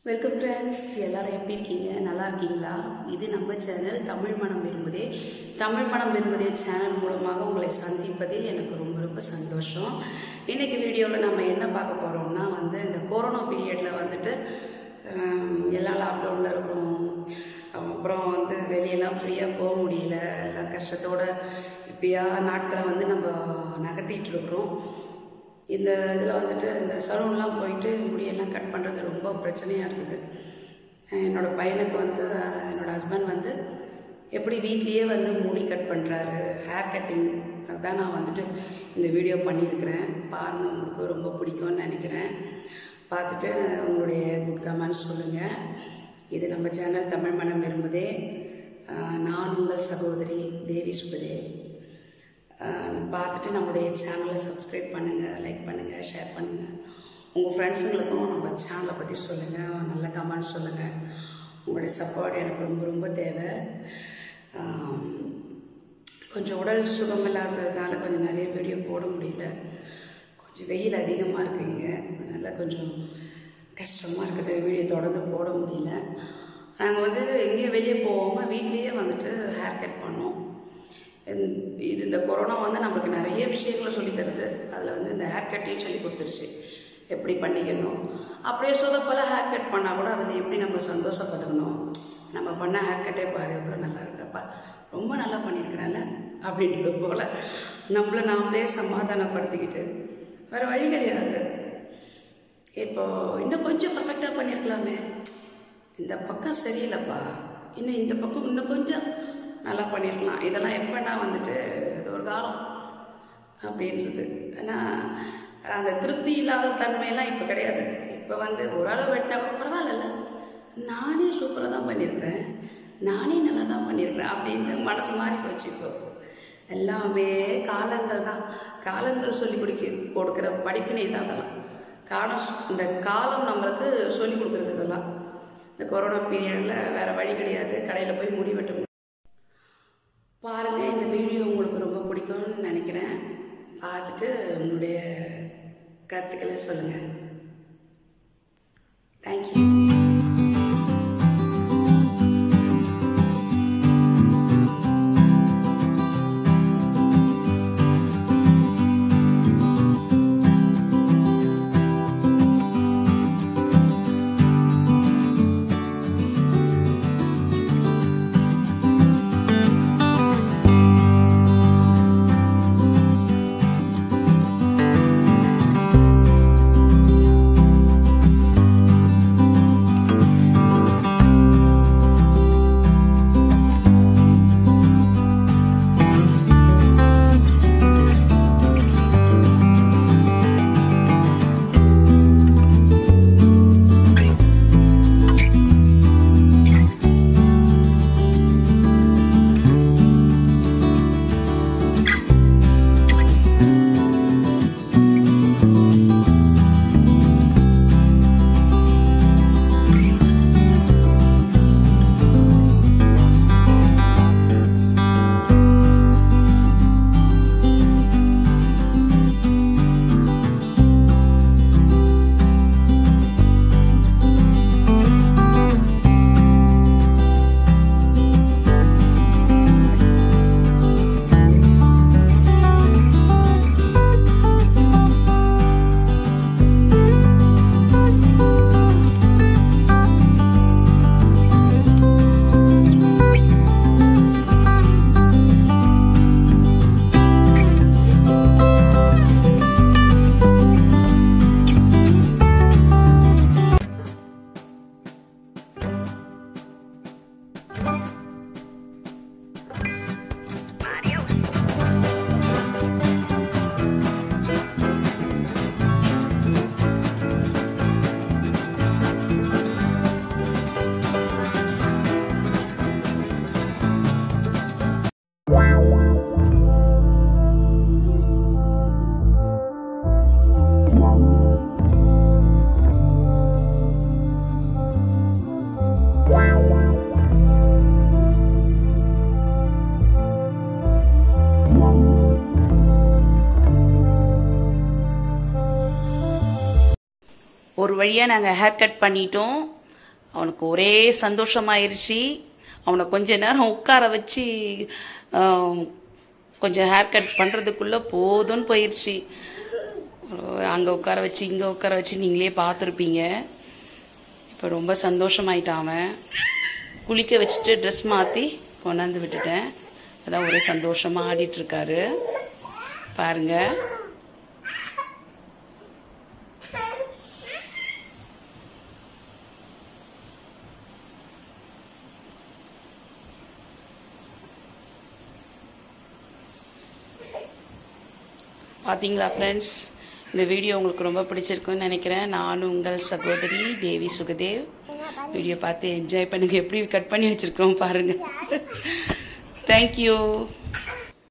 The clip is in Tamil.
வெல்கம் ஃப்ரெண்ட்ஸ் எல்லாரும் எப்படி இருக்கீங்க நல்லா இருக்கீங்களா இது நம்ம சேனல் தமிழ் மனம் விரும்புதே தமிழ் மனம் விரும்புதே சேனல் மூலமாக உங்களை சந்திப்பதில் எனக்கு ரொம்ப ரொம்ப சந்தோஷம் இன்னைக்கு வீடியோவில் நம்ம என்ன பார்க்க போகிறோம்னா வந்து இந்த கொரோனா பீரியடில் வந்துட்டு ஹம், எல்லாம் லாக்டவுனில் இருக்கிறோம் அப்புறம் வந்து வெளியெல்லாம் ஃப்ரீயாக போக முடியல எல்லாம் கஷ்டத்தோட இப்படியா நாட்களை வந்து நம்ம நகர்த்திட்டு இருக்கிறோம் இந்த இதில் வந்துட்டு இந்த சலூன்லாம் போயிட்டு முடியெல்லாம் கட் பண்ணுறது ரொம்ப பிரச்சனையாக இருக்குது என்னோட பையனுக்கு வந்து அஹ், என்னோட ஹஸ்பண்ட் வந்து எப்படி வீட்லேயே வந்து முடி கட் பண்ணுறாரு ஹேர் கட்டிங் அதுதான் நான் வந்துட்டு இந்த வீடியோ பண்ணியிருக்கிறேன் பாருங்கள் உங்களுக்கு ரொம்ப பிடிக்கும்னு நினைக்கிறேன் பார்த்துட்டு உங்களுடைய குட் கமெண்ட்ஸ் சொல்லுங்கள் இது நம்ம சேனல் தமிழ் மனம் விரும்புதே அஹ், நான் உங்கள் சகோதரி தேவி சுபதேவ் ஆஹ் பார்த்துட்டு நம்மளுடைய சேனலை சப்ஸ்கிரைப் பண்ணுங்கள் லைக் பண்ணுங்கள் ஷேர் பண்ணுங்கள் உங்கள் ஃப்ரெண்ட்ஸுங்களுக்கும் நம்ம சேனலை பற்றி சொல்லுங்கள் நல்ல கமெண்ட் சொல்லுங்கள் உங்களுடைய சப்போர்ட் எனக்கு ரொம்ப ரொம்ப தேவை ஆம், கொஞ்சம் உடல் சுகம் இல்லாததுனால கொஞ்சம் நிறைய வீடியோ போட முடியல கொஞ்சம் வெயில் அதிகமாக இருக்குங்க அதனால் கொஞ்சம் கஷ்டமாக இருக்குது வீடியோ தொடர்ந்து போட முடியல நாங்கள் வந்து எங்கேயும் வெளியே போகாமல் வீட்லேயே வந்துட்டு ஹேர் கட் பண்ணோம் இந்த- இது இந்த கொரோனா வந்து நம்மளுக்கு நிறைய விஷயங்களை சொல்லி தருது அதில் வந்து இந்த ஹேர் கட்டையும் சொல்லி கொடுத்துருச்சு எப்படி பண்ணிக்கணும் அப்படியே சொதப்பல ஹேர் கட் பண்ணால் கூட அதில் எப்படி நம்ம சந்தோஷப்பட்டுக்கணும் நம்ம பண்ண ஹேர் கட்டே பாரு எவ்வளோ நல்லா இருக்கப்பா ரொம்ப நல்லா பண்ணியிருக்கிறேன்ல அப்படின்றது போல் நம்மளை நாமளே சமாதானப்படுத்திக்கிட்டு வேறு வழி கிடையாது இப்போ இன்னும் கொஞ்சம் பர்ஃபெக்டாக பண்ணியிருக்கலாமே இந்த பக்கம் சரியில்லைப்பா இன்னும் இந்த பக்கம் இன்னும் கொஞ்சம் நல்லா பண்ணியிருக்கலாம் இதெல்லாம் எப்போனா வந்துட்டு இது ஒரு காலம் அப்படின்றது ஆனால் அந்த திருப்தி இல்லாத தன்மையெல்லாம் இப்போ கிடையாது இப்போ வந்து ஓரளவு வெட்டினா கூட பரவாயில்ல நானே சூப்பராக தான் பண்ணியிருக்கிறேன் நானே நல்லா தான் பண்ணியிருக்கிறேன் அப்படின்ட்டு மனசு மாறி போச்சு இப்போ எல்லாமே காலங்கள் தான் காலங்கள் சொல்லி கொடுக்க கொடுக்குற படிப்பினை தான் அதெல்லாம் காலம் இந்த காலம் நம்மளுக்கு சொல்லி கொடுக்குறது இதெல்லாம் இந்த கொரோனா பீரியடில் வேறு வழி கிடையாது கடையில் போய் முடி வெட்ட முடியும் பாருங்கள் இந்த வீடியோ உங்களுக்கு ரொம்ப பிடிக்கும்னு நினைக்கிறேன் பார்த்துட்டு உங்களுடைய கருத்துக்களை சொல்லுங்கள் தேங்க்யூ ஒரு வழியாக நாங்கள் ஹேர் கட் பண்ணிட்டோம் அவனுக்கு ஒரே சந்தோஷமாயிருச்சு அவனை கொஞ்ச நேரம் உட்கார வச்சு ஆம், கொஞ்சம் ஹேர் கட் பண்ணுறதுக்குள்ளே போதும்னு போயிடுச்சு அங்கே உட்கார வச்சு இங்கே உட்கார வச்சு நீங்களே பார்த்துருப்பீங்க இப்போ ரொம்ப சந்தோஷமாயிட்டான் அவன் குளிக்க வச்சுட்டு ட்ரெஸ் மாற்றி கொண்டாந்து விட்டுட்டேன் அதான் ஒரே சந்தோஷமாக ஆடிட்டுருக்காரு பாருங்க பார்த்தீங்களா ஃப்ரெண்ட்ஸ் இந்த வீடியோ உங்களுக்கு ரொம்ப பிடிச்சிருக்குன்னு நினைக்கிறேன் நானும் உங்கள் சகோதரி தேவி சுகதேவ் வீடியோ பார்த்து என்ஜாய் பண்ணுங்க எப்படி கட் பண்ணி வச்சுருக்கோம் பாருங்கள் தேங்க்யூ